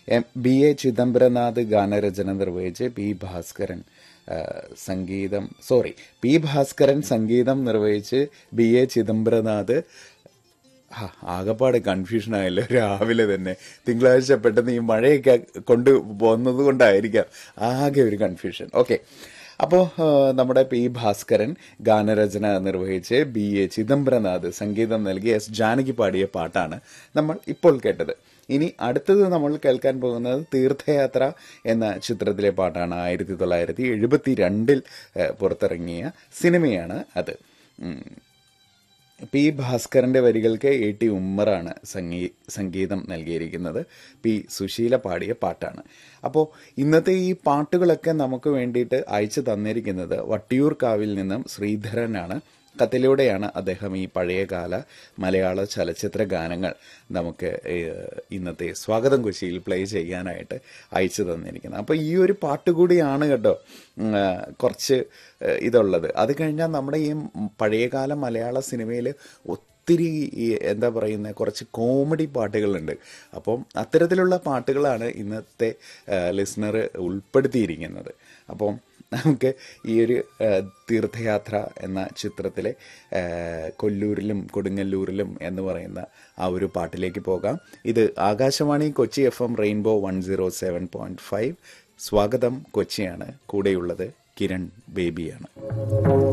M B A Chidambaranath ഗാനരചന നിർവഹിച്ച് P Bhaskaran ആ, സംഗീതം സോറി പി ഭാസ്കരൻ സംഗീതം നിർവഹിച്ച് ബി എ ചിദംബരനാഥ് ആ, ആകപ്പാടെ കൺഫ്യൂഷൻ ആയല്ലോ രാവിലെ തന്നെ തിങ്കളാഴ്ച പെട്ടെന്ന് ഈ മഴയൊക്കെ കൊണ്ട് പോകുന്നത് കൊണ്ടായിരിക്കാം ആകെ ഒരു കൺഫ്യൂഷൻ ഓക്കെ അപ്പോൾ നമ്മുടെ പി ഭാസ്കരൻ ഗാനരചന നിർവഹിച്ച് ബി എ ചിദംബരനാഥ് സംഗീതം നൽകി എസ് ജാനകി പാടിയ പാട്ടാണ് നമ്മൾ ഇപ്പോൾ കേട്ടത് ഇനി അടുത്തത് നമ്മൾ കേൾക്കാൻ പോകുന്നത് തീർത്ഥയാത്ര എന്ന ചിത്രത്തിലെ പാട്ടാണ് ആയിരത്തി തൊള്ളായിരത്തി എഴുപത്തി രണ്ടിൽ പുറത്തിറങ്ങിയ സിനിമയാണ് അത് ഉം. പി ഭാസ്കരന്റെ വരികൾക്ക് എ ടി ഉമ്മറാണ് സംഗീ സംഗീതം നൽകിയിരിക്കുന്നത് പി സുശീല പാടിയ പാട്ടാണ് അപ്പോൾ ഇന്നത്തെ ഈ പാട്ടുകളൊക്കെ നമുക്ക് വേണ്ടിയിട്ട് അയച്ചു തന്നിരിക്കുന്നത് വട്ടിയൂർക്കാവിൽ നിന്നും ശ്രീധരനാണ് കത്തിലൂടെയാണ് അദ്ദേഹം ഈ പഴയകാല മലയാള ചലച്ചിത്ര ഗാനങ്ങൾ നമുക്ക് ഏഹ്, ഇന്നത്തെ സ്വാഗതം കൊച്ചിയിൽ പ്ലേ ചെയ്യാനായിട്ട് അയച്ചു തന്നിരിക്കുന്നത് അപ്പോൾ ഈ ഒരു പാട്ട് കൂടിയാണ് കേട്ടോ ഉം, ആ, കുറച്ച് ഏഹ്, ഇതുള്ളത് അത് കഴിഞ്ഞാൽ നമ്മുടെ ഈ പഴയകാല മലയാള സിനിമയിൽ ഒത്തിരി ഈ എന്താ പറയുന്നത് കുറച്ച് കോമഡി പാട്ടുകളുണ്ട് അപ്പം അത്തരത്തിലുള്ള പാട്ടുകളാണ് ഇന്നത്തെ ലിസണർ ഉൾപ്പെടുത്തിയിരിക്കുന്നത് അപ്പം നമുക്ക് ഈ ഒരു ആ, തീർത്ഥയാത്ര എന്ന ചിത്രത്തിലെ ആ, കൊല്ലൂരിലും കൊടുങ്ങല്ലൂരിലും എന്ന് പറയുന്ന ആ ഒരു പാട്ടിലേക്ക് പോകാം ഇത് Akashvani Kochi F M rainbow one zero seven point five സ്വാഗതം കൊച്ചിയാണ് കൂടെയുള്ളത് കിരൺ ബേബിയാണ്